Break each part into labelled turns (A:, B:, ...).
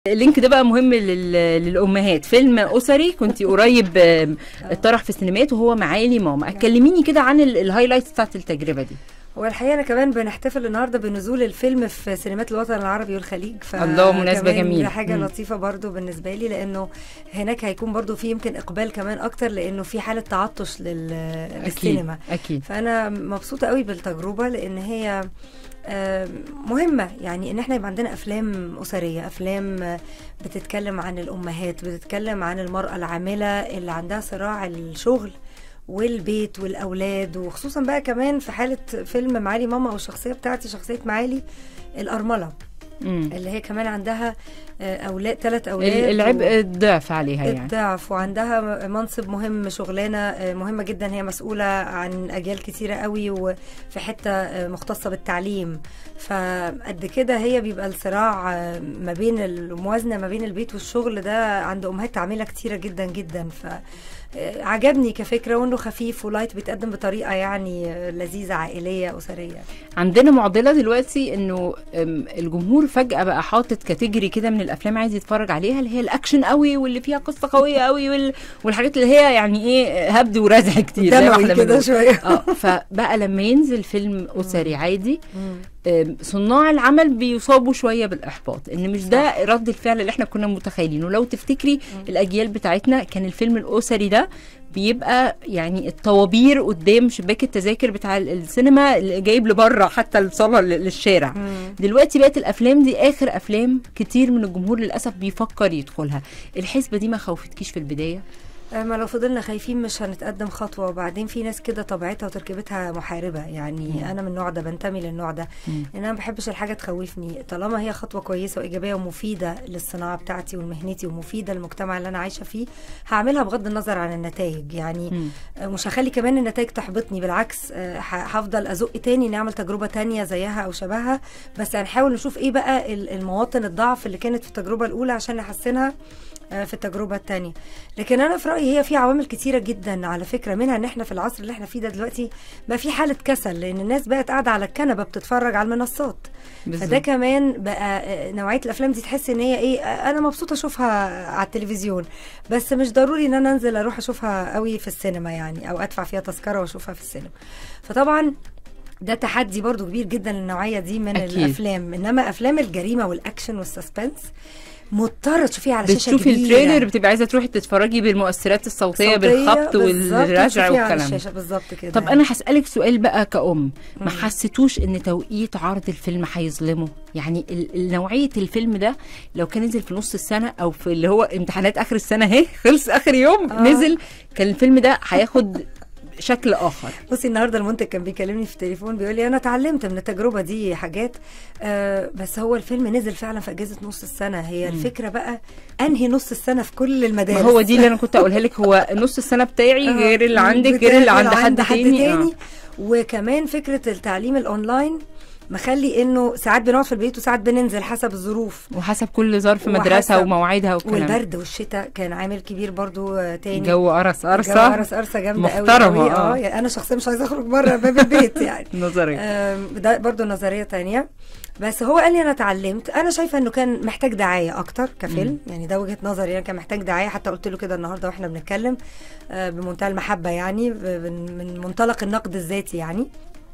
A: اللينك ده بقى مهم لل... للامهات فيلم اسري كنت قريب آم، اتطرح في السينمات وهو معالي ماما كلميني كده عن ال- الهايلايتس بتاعت التجربه دي
B: هو الحقيقه انا كمان بنحتفل النهارده بنزول الفيلم في سينمات الوطن العربي والخليج ف
A: الله، مناسبة
B: كمان
A: جميلة.
B: ده حاجه
A: مم.
B: لطيفه برضو بالنسبه لي لانه هناك هيكون برضو في يمكن اقبال كمان اكتر لانه في حاله تعطش لل... للسينما
A: اكيد
B: فانا مبسوطه قوي بالتجربه لان هي آه، مهمة يعني ان احنا يبقى عندنا افلام اسرية افلام آه، بتتكلم عن الامهات بتتكلم عن المرأة العاملة اللي عندها صراع الشغل والبيت والاولاد وخصوصا بقى كمان في حالة فيلم معالي ماما والشخصية بتاعتي شخصية معالي الأرملة
A: مم.
B: اللي هي كمان عندها آه، أولاد ثلاث أولاد
A: ال-
B: و-
A: العبء الضعف عليها يعني
B: الضعف وعندها منصب مهم شغلانه آه، مهمه جدا هي مسؤوله عن اجيال كتيره قوي وفي حته آه، مختصه بالتعليم فقد كده هي بيبقى الصراع آه، ما بين الموازنه ما بين البيت والشغل ده عند امهات عامله كتيره جدا جدا ف آه، عجبني كفكره وانه خفيف ولايت بيتقدم بطريقه يعني آه، لذيذه عائليه اسريه
A: عندنا معضله دلوقتي انه أم، الجمهور فجاه بقى حاطط كاتيجوري كده من الافلام عايز يتفرج عليها اللي هي الاكشن قوي واللي فيها قصه قويه قوي وال... والحاجات اللي هي يعني ايه هبد ورزع كتير زي ما
B: دموي
A: احنا
B: كده
A: بنقول.
B: شويه
A: اه فبقى لما ينزل فيلم اسري عادي
B: مم.
A: آم، صناع العمل بيصابوا شويه بالاحباط ان مش ده رد الفعل اللي احنا كنا متخيلينه لو تفتكري الاجيال بتاعتنا كان الفيلم الاسري ده بيبقى يعني الطوابير قدام شباك التذاكر بتاع ال- السينما اللي جايب لبره حتى الصاله ل- للشارع
B: مم.
A: دلوقتي بقت الافلام دي اخر افلام كتير من الجمهور للاسف بيفكر يدخلها الحسبه دي ما خوفتكيش في البدايه
B: ما لو فضلنا خايفين مش هنتقدم خطوة وبعدين في ناس كده طبيعتها وتركيبتها محاربة يعني
A: مم.
B: أنا من النوع ده بنتمي للنوع ده
A: مم.
B: إن أنا ما بحبش الحاجة تخوفني طالما هي خطوة كويسة وإيجابية ومفيدة للصناعة بتاعتي ومهنتي ومفيدة للمجتمع اللي أنا عايشة فيه هعملها بغض النظر عن النتائج يعني
A: مم.
B: آه، مش هخلي كمان النتائج تحبطني بالعكس آه، ه- هفضل ازق تاني نعمل تجربه تانية زيها او شبهها بس هنحاول نشوف ايه بقى ال- المواطن الضعف اللي كانت في التجربه الاولى عشان نحسنها آه، في التجربه الثانيه لكن انا في رايي هي في عوامل كتيره جدا على فكره منها ان احنا في العصر اللي احنا فيه ده دلوقتي بقى في حاله كسل لان الناس بقت قاعده على الكنبه بتتفرج على المنصات فده
A: بالظبط.
B: كمان بقى آه، نوعيه الافلام دي تحس ان هي ايه آه، انا مبسوطه اشوفها على التلفزيون بس مش ضروري ان انا انزل اروح اشوفها قوي في السينما يعني او ادفع فيها تذكره واشوفها في السينما فطبعا ده تحدي برضو كبير جدا للنوعيه دي من
A: أكيد.
B: الافلام انما افلام الجريمه والاكشن والسسبنس مضطره تشوفيها على شاشه
A: بتشوفي
B: كبيره
A: التريلر بتبقى عايزه تروحي تتفرجي بالمؤثرات الصوتيه
B: صوتية
A: بالخبط
B: بالظبط
A: والرجع
B: تشوفيها على
A: والكلام ده.
B: الشاشه بالظبط كده
A: طب
B: يعني.
A: انا هسالك سؤال بقى كأم ما
B: مم.
A: حسيتوش ان توقيت عرض الفيلم هيظلمه يعني ال- ال- نوعيه الفيلم ده لو كان نزل في نص السنه او في اللي هو امتحانات اخر السنه اهي خلص اخر يوم
B: آه.
A: نزل كان الفيلم ده هياخد شكل اخر
B: بصي النهارده المنتج كان بيكلمني في التليفون بيقول لي انا اتعلمت من التجربه دي حاجات آه بس هو الفيلم نزل فعلا في اجازه نص السنه هي
A: مم.
B: الفكره بقى انهي نص السنه في كل
A: ما
B: المدارس
A: هو دي اللي انا كنت اقولها لك هو نص السنه بتاعي
B: آه،
A: غير اللي عندك غير اللي عند حد تاني آه.
B: وكمان فكره التعليم الاونلاين مخلي انه ساعات بنقعد في البيت وساعات بننزل حسب الظروف
A: وحسب كل ظرف مدرسه
B: وحسب-
A: ومواعيدها والكلام
B: والبرد والشتاء كان عامل كبير برضو آه، تاني
A: جو قرص
B: الجو
A: قرصه
B: قرص قرصه جامده قوي
A: محترمة،
B: قوي
A: آه.
B: اه يعني انا شخصيا مش عايزه اخرج بره باب البيت يعني
A: نظري
B: آم، ده برضو نظريه تانية بس هو قال لي انا اتعلمت انا شايفه انه كان محتاج دعايه اكتر كفيلم يعني ده وجهه نظري يعني كان محتاج دعايه حتى قلت له كده النهارده واحنا بنتكلم آه، بمنتهى المحبه يعني ب- من من منطلق النقد الذاتي يعني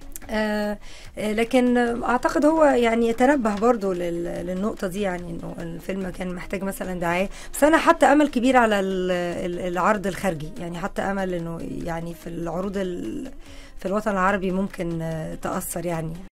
B: آه آه، لكن آه، اعتقد هو يعني يتنبه برضو لل- للنقطه دي يعني انه الفيلم كان محتاج مثلا دعايه بس انا حتى امل كبير على ال- ال- العرض الخارجي يعني حتى امل انه يعني في العروض ال- في الوطن العربي ممكن آه، تاثر يعني